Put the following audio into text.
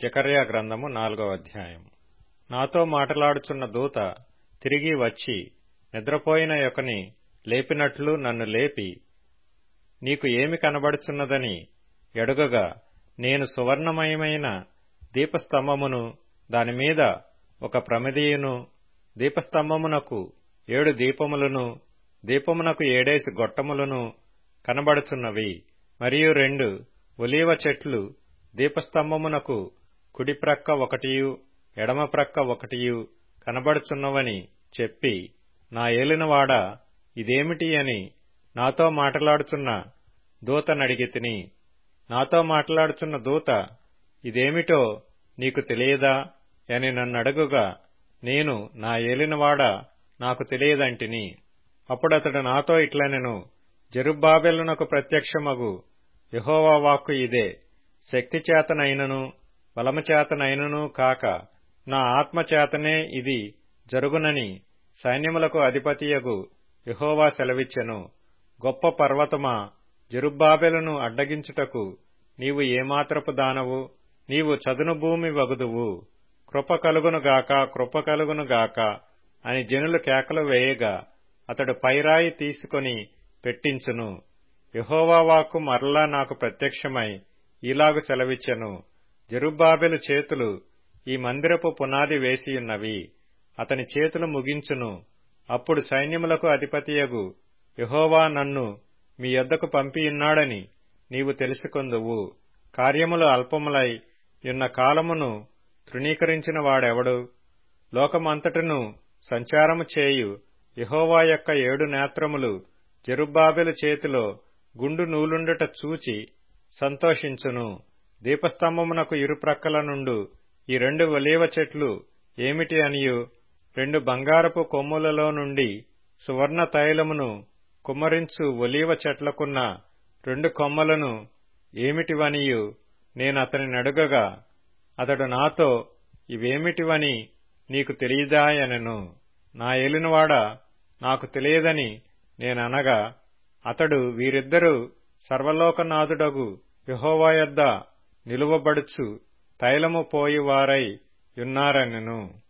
జకర్యా గ్రంథము నాలుగవ అధ్యాయం నాతో మాటలాడుచున్న దూత తిరిగి వచ్చి నిద్రపోయిన యొకని లేపినట్లు నన్ను లేపి నీకు ఏమి కనబడుచున్నదని ఎడుగగా నేను సువర్ణమయమైన దీపస్తంభమును దానిమీద ఒక ప్రమిదియును దీపస్తంభమునకు ఏడు దీపములను దీపమునకు ఏడేసి గొట్టములను కనబడుచున్నవి మరియు రెండు ఒలీవ చెట్లు దీపస్తంభమునకు కుడి ప్రక్క ఒకటియు ఎడమ ప్రక్క ఒకటియు కనబడుచున్నవని చెప్పి నా ఏలినవాడ ఇదేమిటి అని నాతో మాటలాడుచున్న దూతనడిగి తిని నాతో మాట్లాడుచున్న దూత ఇదేమిటో నీకు తెలియదా అని నన్నడుగుగా నేను నా ఏలినవాడ నాకు తెలియదంటిని అప్పుడతడు నాతో ఇట్లనెను జెరుబ్బాబెలునకు ప్రత్యక్షమగు యహోవా వాక్కు ఇదే శక్తి చేతనైనను బలము చేతనైనను కాక నా ఆత్మ చేతనే ఇది జరుగునని సైన్యములకు అధిపతియగు యహోవా సెలవిచ్చెను గొప్ప పర్వతమా జెరుబ్బాబెలును అడ్డగించుటకు నీవు ఏమాత్రపు దానవు నీవు చదును భూమి వగుదువు కృప కలుగునుగాక కృప కలుగునుగాక అని జనులు కేకలు వేయగా అతడు పైరాయి తీసుకొని పెట్టించును యహోవా వాక్కు మరలా నాకు ప్రత్యక్షమై ఈలాగు సెలవిచ్చెను జెరుబ్బాబెలు చేతులు ఈ మందిరపు పునాది వేసియున్నవి అతని చేతులు ముగించును అప్పుడు సైన్యములకు అధిపతియగు యహోవా నన్ను మీ యొద్దకు పంపియున్నాడని నీవు తెలుసుకొందువు కార్యములు అల్పములై యున్న కాలమును తృణీకరించిన వాడెవడు లోకమంతటను సంచారము చేయు యహోవా యొక్క ఏడు నేత్రములు జెరుబ్బాబెలు చేతిలో గుండు నూలుండుట చూచి సంతోషించును దీపస్తంభమునకు ఇరుప్రక్కల నుండు ఈ రెండు ఒలీవ చెట్లు ఏమిటి అనియు రెండు బంగారపు కొమ్ములలో నుండి సువర్ణ తైలమును కుమ్మరించు ఒలీవ చెట్లకున్న రెండు కొమ్మలను ఏమిటివనియు నేనతని నడుగగా అతడు నాతో ఇవేమిటివని నీకు తెలియదాయనెను నా ఏలినవాడ నాకు తెలియదని నేననగా అతడు వీరిద్దరూ సర్వలోకనాథుడగు యహోవా యొద్ద నిలువబడుచు తైలము పోయివారై యున్నారనెను